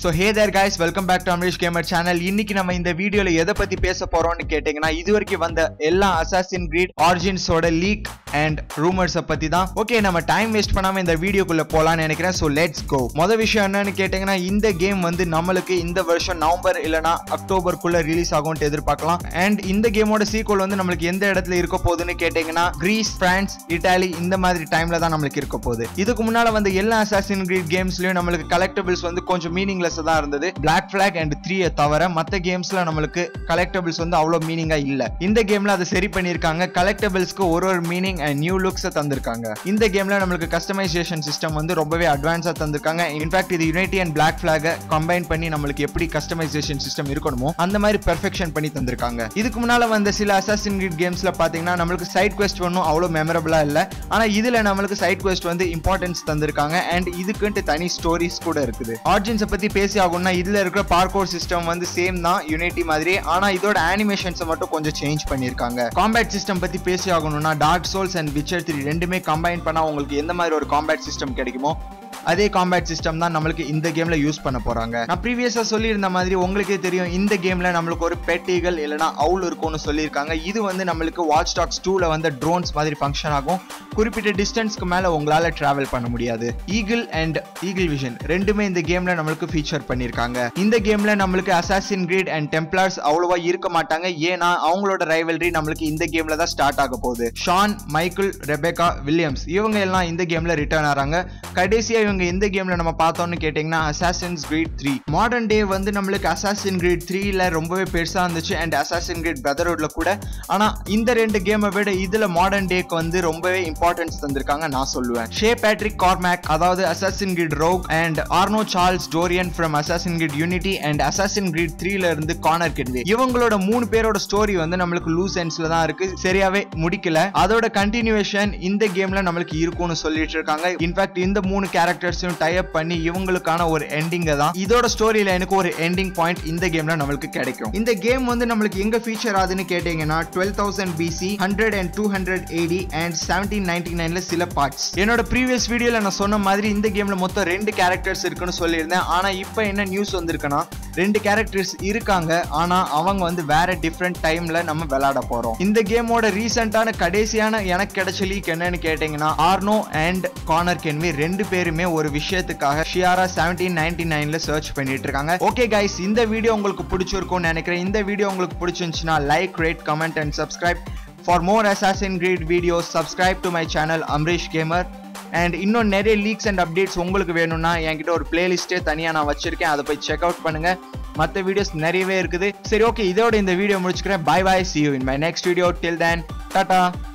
so hey there guys welcome back to Amaresh gamer channel இன்னைக்கு நம்ம இந்த வீடியோல எதை பத்தி பேச போறோம்னு கேட்டீங்கன்னா இது வரைக்கும் வந்த எல்லா அசாசின் கிரீட் ஆரிஜின்ஸோட லீக் அண்ட் ரூமர்ஸை பத்தி தான் ஓகே நம்ம டைம் வேஸ்ட் பண்ணாம இந்த வீடியோக்குள்ள போலாம்னு நினைக்கிறேன் ஸோ லெட்ஸ் கோ மொதல் விஷயம் என்னன்னு கேட்டீங்கன்னா இந்த கேம் வந்து நம்மளுக்கு இந்த வருஷம் நவம்பர் இல்லனா அக்டோபருக்குள்ள ரிலீஸ் ஆகும்னு எதிர்பார்க்கலாம் அண்ட் இந்த கேமோட சீக்வல் வந்து நம்மளுக்கு எந்த இடத்துல இருக்க போகுதுன்னு கேட்டீங்கன்னா கிரீஸ் பிரான்ஸ் இட்டாலி இந்த மாதிரி டைம்ல தான் நம்மளுக்கு இருக்க போகுது இதுக்கு முன்னால வந்து எல்லா அசாசின் கிரீட் கேம்ஸ்லயும் நம்மளுக்கு கலெக்டபிள்ஸ் வந்து கொஞ்சம் மீனிங்லெஸ் தான் இருந்தது பிளாக் ஃபிளாக் அண்ட் த்ரீயை தவிர மற்ற கேம்ஸ்ல நம்மளுக்கு கலெக்டபிள்ஸ் வந்து அவ்வளோ மீனிங்கா இல்ல இந்த கேம்ல அதை சரி பண்ணியிருக்காங்க கலெக்டபிள்ஸ்க்கு ஒரு ஒரு மீனிங் அண்ட் நியூ லுக்ஸை தந்திருக்காங்க இந்த கேம்ல நம்மளுக்கு கஸ்டமைசேஷன் சிஸ்டம் வந்து ரொம்பவே அட்வான்ஸா தந்திருக்காங்க இன்ஃபேக்ட் இது Unity and Black Flag combine பண்ணி நம்மளுக்கு எப்படி கஸ்டமைசேஷன் சிஸ்டம் இருக்கணுமோ அந்த மாதிரி பெர்ஃபெக்ஷன் பண்ணி தந்திருக்காங்க இதுக்கு முன்னால வந்த சில அசாசின் கிரீட் கேம்ஸ்ல பாத்தீங்கன்னா நம்மளுக்கு சைட் குவெஸ்ட் ஒன்றும் அவ்வளோ மெமரபிளா இல்ல ஆனா இதுல நம்மளுக்கு சைட் குவெஸ்ட் வந்து இம்பார்ட்டன்ஸ் தந்திருக்காங்க அண்ட் இதுக்குன்ட்டு தனி ஸ்டோரிஸ் கூட இருக்குது ஆர்ஜின்ஸை பத்தி பேசி ஆகணும்னா இதுல இருக்கிற பார்கோர் சிஸ்டம் வந்து சேம் தான் யூனிட்டி மாதிரி ஆனா இதோட அனிமேஷன்ஸை மட்டும் கொஞ்சம் சேஞ்ச் பண்ணிருக்காங்க காம்பேட் சிஸ்டம் பத்தி பேசி ஆகணும்னா Dark Souls and Witcher three ரெண்டுமே கம்பைன் பண்ணா உங்களுக்கு எந்த மாதிரி ஒரு காம்பேட் சிஸ்டம் கிடைக்குமோ அதே காம்பேட் சிஸ்டம் தான் நம்மளுக்கு இந்த கேம்ல யூஸ் பண்ண போறாங்க நான் ப்ரீவியஸா சொல்லியிருந்த மாதிரி உங்களுக்கே தெரியும் இந்த கேம்ல நம்மளுக்கு ஒரு பெட்டிகள் இல்லைனா அவுல் இருக்கும்னு சொல்லியிருக்காங்க இது வந்து நம்மளுக்கு வாட்ச் டாக்ஸ் டூல வந்து ட்ரோன்ஸ் மாதிரி ஃபங்க்ஷன் ஆகும் குறிப்பிட்ட டிஸ்டன்ஸ்க்கு மேல உங்களால டிராவல் பண்ண முடியாது ஈகிள் அண்ட் ஈகிள் விஷன் ரெண்டுமே இந்த கேம்ல நம்மளுக்கு ஃபீச்சர் பண்ணிருக்காங்க இந்த கேம்ல நம்மளுக்கு அசாசின் கிரீட் அண்ட் டெம்ப்ளார்ஸ் அவ்வளவா இருக்க மாட்டாங்க ஏன்னா அவங்களோட ரைவல்ரி நம்மளுக்கு இந்த கேம்ல தான் ஸ்டார்ட் ஆக போகுது ஷான் மைக்கிள் ரெபேக்கா வில்லியம்ஸ் இவங்க எல்லாம் இந்த கேம்ல ரிட்டர்ன் ஆறாங்க கடைசியா இவங்க எந்த கேம்ல நம்ம பார்த்தோம்னு கேட்டீங்கன்னா Assassin's Creed three modern day வந்து நம்மளுக்கு அசாசின் கிரீட் த்ரீல ரொம்பவே பெருசா இருந்துச்சு அண்ட் அசாசின் கிரீட் பிரதர்ஹுட்ல கூட ஆனா இந்த ரெண்டு கேமை விட இதுல மாடர்ன் டேக்கு வந்து ரொம்பவே இம்பார்ட்டன்ஸ் தந்திருக்காங்க நான் சொல்லுவேன் ஷே பேட்ரிக் கார்மேக் அதாவது Assassin's Creed Rogue and Arno Charles Dorian from Assassin's Creed Unity and Assassin's Creed த்ரீல இருந்து கார்னர் கெட்வே இவங்களோட மூணு பேரோட ஸ்டோரி வந்து நம்மளுக்கு லூஸ் எண்ட்ஸ்ல தான் இருக்கு சரியாவே முடிக்கல அதோட கண்டினியூவேஷன் இந்த கேம்ல நம்மளுக்கு இருக்கும்னு சொல்லிட்டு இருக்காங்க இன்ஃபேக்ட் இந்த மூணு கேரக்டர்ஸையும் டை அப் பண்ணி இவங்களுக்கான ஒரு எண்டிங்க தான் இதோட ஸ்டோரி லைனுக்கு ஒரு எண்டிங் பாயிண்ட் இந்த கேம்ல நம்மளுக்கு கிடைக்கும் இந்த கேம் வந்து நம்மளுக்கு எங்க ஃபீச்சர் ஆகுதுன்னு கேட்டீங்கன்னா twelve thousand BC hundred and two hundred eighty and seventeen ninety நைன்ல சில பார்ட்ஸ் என்னோட ப்ரீவியஸ் வீடியோல நான் சொன்ன மாதிரி இந்த கேம்ல மொத்தம் ரெண்டு கேரக்டர்ஸ் இருக்குன்னு சொல்லியிருந்தேன் ஆனா இப்போ என்ன நியூஸ் வந்திருக்குன்னா ரெண்டு கேரக்டர்ஸ் இருக்காங்க ஆனா அவங்க வந்து வேற டிஃப்ரெண்ட் டைம்ல நம்ம விளையாட போறோம் இந்த கேமோட ரீசெண்டான கடைசியான எனக்கு கிடைச்ச லீக் என்னன்னு கேட்டீங்கன்னா ஆர்னோ அண்ட் கார்னர் கென்வி ரெண்டு பேருமே ஒரு விஷயத்துக்காக ஷியாரா செவன்டீன் நைன்டி நைன்ல சர்ச் பண்ணிட்டு இருக்காங்க ஓகே கைஸ் இந்த வீடியோ உங்களுக்கு பிடிச்சிருக்கும்னு நினைக்கிறேன் இந்த வீடியோ உங்களுக்கு பிடிச்சிருந்துச்சுன்னா like rate comment and subscribe for more Assassin's Creed videos subscribe to my channel Amrish gamer and இன்னும் நிறைய லீக்ஸ் அண்ட் அப்டேட்ஸ் உங்களுக்கு வேணும்னா என்கிட்ட ஒரு பிளேலிஸ்ட்டே தனியாக நான் வச்சிருக்கேன் அதை போய் செக் அவுட் பண்ணுங்க மற்ற வீடியோஸ் நிறையவே இருக்குது சரி ஓகே இதோட இந்த வீடியோ முடிச்சுக்கிறேன் bye bye see you in my next video till then Tata